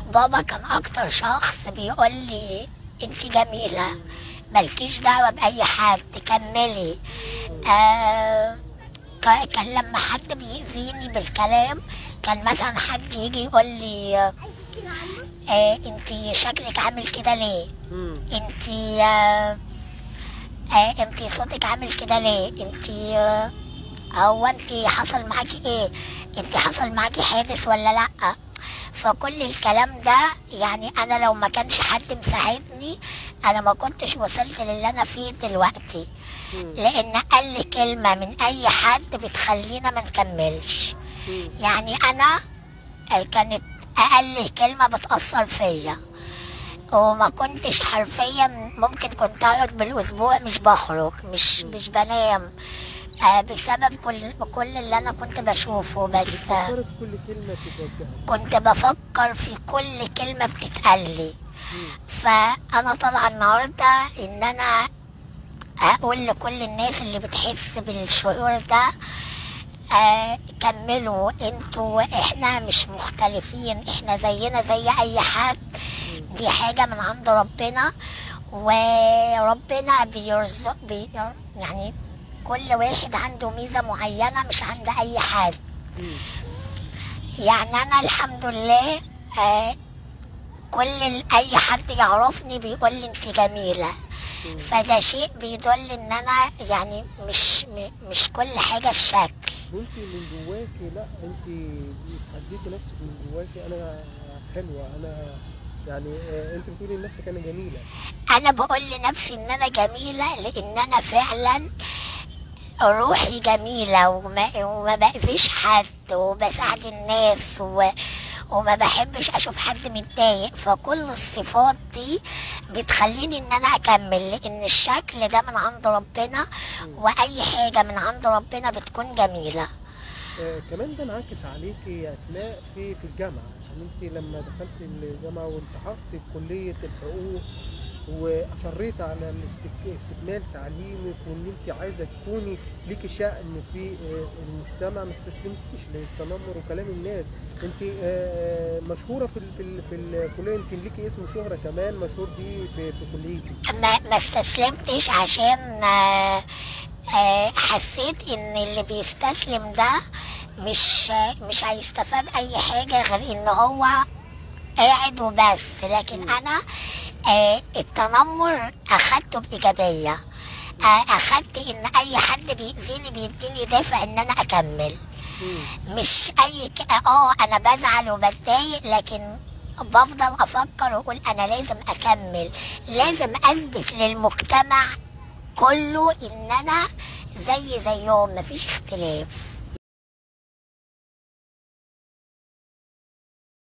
بابا كان اكتر شخص بيقول لي انت جميلة مالكيش دعوة بأي حد كملي آه ك- كان لما حد بيأذيني بالكلام كان مثلا حد يجي يقول لي آه انت شكلك عامل كده ليه مم. انت آه آه انت صوتك عامل كده ليه انت آه هو انت حصل معاكي ايه انت حصل معاكي حادث ولا لا فكل الكلام ده يعني انا لو ما كانش حد مساعدني انا ما كنتش وصلت للي انا فيه دلوقتي مم. لان اقل كلمه من اي حد بتخلينا ما نكملش مم. يعني انا آه، كانت اقل كلمه بتاثر فيا وما كنتش حرفيا ممكن كنت اقعد بالاسبوع مش بخرج مش مش بنام آه، بسبب كل كل اللي انا كنت بشوفه بس آه، بتفكري في كل كلمة بتوجهها كنت بفكر في كل كلمه بتتقال لي مم. فانا طالعه النهارده ان انا اقول لكل الناس اللي بتحس بالشعور ده آه كملوا انتوا احنا مش مختلفين احنا زينا زي اي حد دي حاجة من عند ربنا وربنا بيرزق بي يعني كل واحد عنده ميزة معينة مش عند أي حد مم. يعني أنا الحمد لله آه كل ال- أي حد يعرفني بيقول لي أنت جميلة مم. فده شيء بيدل إن أنا يعني مش م- مش كل حاجة الشكل وانت من جواكي لا انت حددتي نفسك من جواكي انا حلوة انا يعني آه، انت بتقولي لنفسك انا جميلة انا بقول لنفسي ان انا جميله لان انا فعلا روحي جميله وما, وما باذيش حد وبساعد الناس و وما بحبش اشوف حد متضايق فكل الصفات دي بتخليني ان انا اكمل لان الشكل ده من عند ربنا واي حاجه من عند ربنا بتكون جميله آه، كمان ده انعكس عليكي يا اسماء في في الجامعه يعني انت لما دخلت الجامعه والتحقت بكليه الحقوق واصريت على الاستك- استكمال تعليمك وان انت عايزه تكوني ليكي شأن في آه، المجتمع ما استسلمتيش للتنمر وكلام الناس انت آه، آه، مشهوره في ال- في ال- في الكليه يمكن ليكي اسم شهره كمان مشهور بيه في في كليتك ما ما استسلمتش عشان آه، آه، حسيت ان اللي بيستسلم ده مش مش هيستفاد اي حاجه غير ان هو قاعد وبس لكن انا آه، التنمر اخدته بايجابيه آه، اخدت ان اي حد بيأذيني بيديني دافع ان انا اكمل مم. مش اي ك... اه انا بزعل وبتضايق لكن بفضل افكر واقول انا لازم اكمل لازم اثبت للمجتمع كله ان انا زي زيهم مفيش اختلاف